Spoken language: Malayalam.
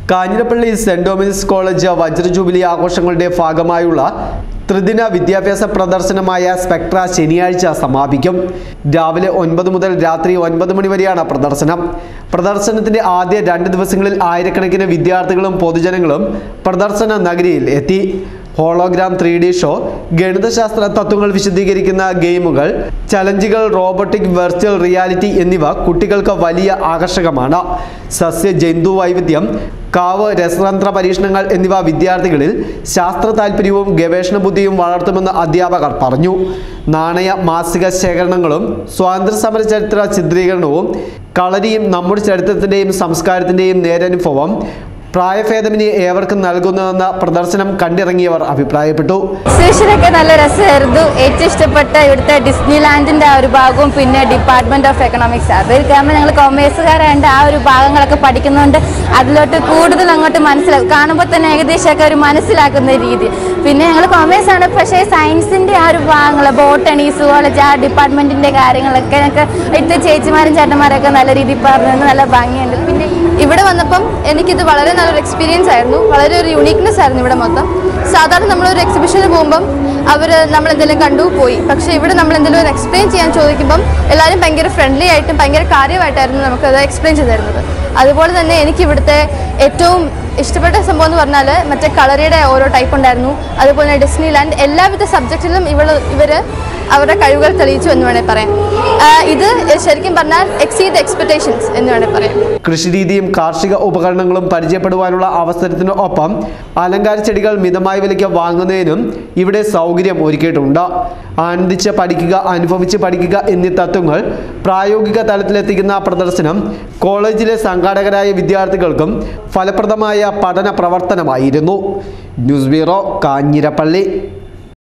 കാഞ്ഞിരപ്പള്ളി സെന്റ് ഡൊമിനിക്സ് കോളേജ് വജ്ര ജൂബിലി ആഘോഷങ്ങളുടെ ഭാഗമായുള്ള ത്രിദിന വിദ്യാഭ്യാസ പ്രദർശനമായ സ്പെക്ട്ര ശനിയാഴ്ച സമാപിക്കും രാവിലെ ഒൻപത് മുതൽ രാത്രി ഒൻപത് മണി വരെയാണ് പ്രദർശനം പ്രദർശനത്തിന്റെ ആദ്യ രണ്ട് ദിവസങ്ങളിൽ ആയിരക്കണക്കിന് വിദ്യാർത്ഥികളും പൊതുജനങ്ങളും പ്രദർശന നഗരിയിൽ എത്തി ഹോളോഗ്രാം ത്രീ ഡി ഷോ ഗണിതശാസ്ത്ര തത്വങ്ങൾ വിശദീകരിക്കുന്ന ഗെയിമുകൾ ചലഞ്ചുകൾ റോബോട്ടിക് വെർച്വൽ റിയാലിറ്റി എന്നിവ കുട്ടികൾക്ക് വലിയ ആകർഷകമാണ് സസ്യ ജന്തു വൈവിധ്യം കാവ് രസതന്ത്ര പരീക്ഷണങ്ങൾ എന്നിവ വിദ്യാർത്ഥികളിൽ ശാസ്ത്ര താല്പര്യവും ഗവേഷണ ബുദ്ധിയും വളർത്തുമെന്ന് അധ്യാപകർ പറഞ്ഞു നാണയ മാസിക ശേഖരണങ്ങളും സ്വാതന്ത്ര്യ സമര ചരിത്ര ചിത്രീകരണവും കളരിയും നമ്മുടെ ചരിത്രത്തിൻ്റെയും സംസ്കാരത്തിൻ്റെയും നേരനുഭവം പ്രായഭേദമിനെ ഏവർക്കും നൽകുന്നതെന്ന പ്രദർശനം കണ്ടിറങ്ങിയവർ അഭിപ്രായപ്പെട്ടു എക്സിബിഷനൊക്കെ നല്ല രസമായിരുന്നു ഏറ്റവും ഇഷ്ടപ്പെട്ട ഇവിടുത്തെ ഡിസ്നി ലാൻഡിന്റെ ആ ഒരു ഭാഗവും പിന്നെ ഡിപ്പാർട്ട്മെന്റ് ഓഫ് എക്കണോമിക്സ് അതിൽ കാരണം ഞങ്ങൾ കൊമേഴ്സുകാരായതുകൊണ്ട് ആ ഒരു ഭാഗങ്ങളൊക്കെ പഠിക്കുന്നതുകൊണ്ട് അതിലോട്ട് കൂടുതൽ അങ്ങോട്ട് മനസ്സിലാക്കും കാണുമ്പോൾ തന്നെ ഏകദേശമൊക്കെ ഒരു മനസ്സിലാക്കുന്ന രീതി പിന്നെ ഞങ്ങൾ കൊമേഴ്സ് ആണ് പക്ഷേ സയൻസിന്റെ ആ ഒരു ഭാഗങ്ങൾ ബോട്ടണി സുവോളജി ആ ഡിപ്പാർട്ട്മെന്റിന്റെ കാര്യങ്ങളൊക്കെ ഞങ്ങൾക്ക് ഇവിടുത്തെ ചേച്ചിമാരും ചേട്ടന്മാരൊക്കെ നല്ല രീതിയിൽ പറഞ്ഞു തന്നു. നല്ല ഭംഗിയുണ്ട് പിന്നെ ഇവിടെ വന്നപ്പം എനിക്കിത് വളരെ നല്ലൊരു എക്സ്പീരിയൻസ് ആയിരുന്നു വളരെ ഒരു യുണീക്നെസ് ആയിരുന്നു ഇവിടെ മൊത്തം സാധാരണ നമ്മളൊരു എക്സിബിഷന് പോകുമ്പം അവർ നമ്മൾ എന്തെങ്കിലും കണ്ടു പോയി പക്ഷേ ഇവിടെ നമ്മൾ എന്തെങ്കിലും ഒരു എക്സ്പ്ലെയിൻ ചെയ്യാൻ ചോദിക്കുമ്പം എല്ലാവരും ഭയങ്കര ഫ്രണ്ട്ലി ആയിട്ടും ഭയങ്കര കാര്യമായിട്ടായിരുന്നു നമുക്കത് എക്സ്പ്ലെയിൻ ചെയ്ത് തരുന്നത് അതുപോലെ തന്നെ എനിക്ക് ഇവിടുത്തെ ഏറ്റവും ഇഷ്ടപ്പെട്ട സംഭവം എന്ന് പറഞ്ഞാൽ മറ്റേ കളറിയുടെ ഓരോ ടൈപ്പ് ഉണ്ടായിരുന്നു അതുപോലെ തന്നെ ഡിസ്നി ലാൻഡ് എല്ലാവിധ സബ്ജക്റ്റിലും ഇവൾ ഇവർ അവരുടെ കഴിവുകൾ തെളിയിച്ചു എന്ന് വേണേൽ പറയാം ആ, ഇത് ശരിക്കും പറഞ്ഞാൽ എക്സീഡ് എക്സ്പെക്ടേഷൻസ് എന്ന് വേണേൽ പറയാം കൃഷിരീതിയും കാർഷിക ഉപകരണങ്ങളും പരിചയപ്പെടുവാനുള്ള അവസരത്തിന് ഒപ്പം അലങ്കാര ചെടികൾ മിതമായ വിലയ്ക്ക് വാങ്ങുന്നതിനും ഇവിടെ സൗകര്യം ഒരുക്കിയിട്ടുണ്ട് ആനന്ദിച്ച് പഠിക്കുക അനുഭവിച്ച് പഠിക്കുക എന്നീ തത്വങ്ങൾ പ്രായോഗിക തലത്തിലെത്തിക്കുന്ന പ്രദർശനം കോളേജിലെ സംഘാടകരായ വിദ്യാർത്ഥികൾക്കും ഫലപ്രദമായ പഠന പ്രവർത്തനമായിരുന്നു ന്യൂസ് ബ്യൂറോ കാഞ്ഞിരപ്പള്ളി